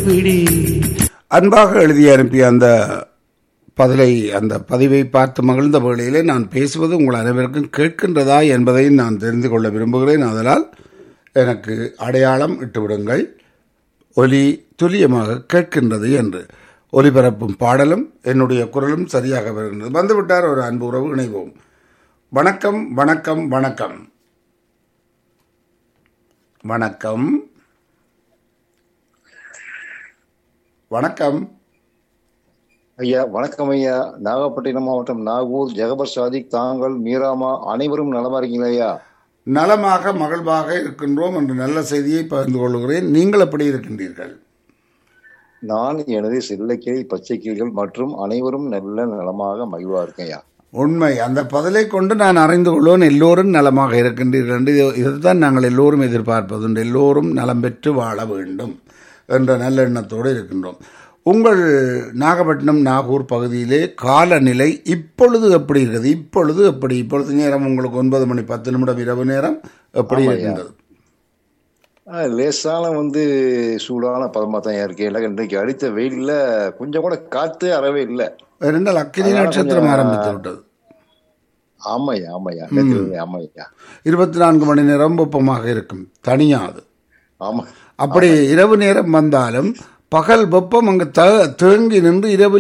கண்டுபிடி அன்பாக எழுதி அனுப்பிய அந்த பதிலை அந்த பதிவை பார்த்து மகிழ்ந்த வேளையிலே நான் பேசுவது உங்கள் அனைவருக்கும் கேட்கின்றதா என்பதை நான் தெரிந்து கொள்ள விரும்புகிறேன் அதனால் எனக்கு அடையாளம் இட்டுவிடுங்கள் ஒலி துல்லியமாக கேட்கின்றது என்று ஒலிபரப்பும் பாடலும் என்னுடைய குரலும் சரியாக வருகின்றது வந்துவிட்டார் ஒரு அன்பு உறவு இணைவோம் வணக்கம் வணக்கம் வணக்கம் வணக்கம் வணக்கம் ஐயா வணக்கம் ஐயா நாகப்பட்டினம் மாவட்டம் நாகூர் ஜெகபர் சாதிக் தாங்கள் மீராமா அனைவரும் நலமா இருக்கீங்களா ஐயா நலமாக மகிழ்வாக இருக்கின்றோம் என்ற நல்ல செய்தியை பகிர்ந்து கொள்கிறேன் நீங்கள் எப்படி இருக்கின்றீர்கள் நான் எனது செல்லக்கிளை பச்சைக்கிளிகள் மற்றும் அனைவரும் நல்ல நலமாக மகிழ்வா இருக்கேன் ஐயா உண்மை அந்த பதிலை கொண்டு நான் அறிந்து கொள்வோன் எல்லோரும் நலமாக இருக்கின்றீர்கள் என்று இது- இதுதான் நாங்கள் எல்லோரும் எதிர்பார்ப்பதுண்டு எல்லோரும் நலம் பெற்று வாழ வேண்டும் என்ற நல்ல எண்ணத்தோடு இருக்கின்றோம் உங்கள் நாகப்பட்டினம் நாகூர் பகுதியிலே காலநிலை இப்பொழுது எப்படி இருக்குது இப்பொழுது எப்படி இப்பொழுது நேரம் உங்களுக்கு ஒன்பது மணி பத்து நிமிடம் இரவு நேரம் எப்படி ஆமாய்யா. இருக்கின்றது ஆ, லேசான வந்து சூடான பதமா தான் இருக்கு இல்லை இன்றைக்கு அடித்த வெயில்ல கொஞ்சம் கூட காத்து அறவே இல்லை இரண்டால் அக்கினி அதனால நட்சத்திரம் கொஞ்சம் ஆரம்பித்து விட்டது ஆமாய்யா ஆமாய்யா நேத்து ஆமாய்யா இருபத்தி நான்கு மணி நேரம் வெப்பமாக இருக்கும் தனியாது ஆமா அப்படி இரவு நேரம் வந்தாலும் பகல் வெப்பம் அங்கு த தேங்கி நின்று இரவு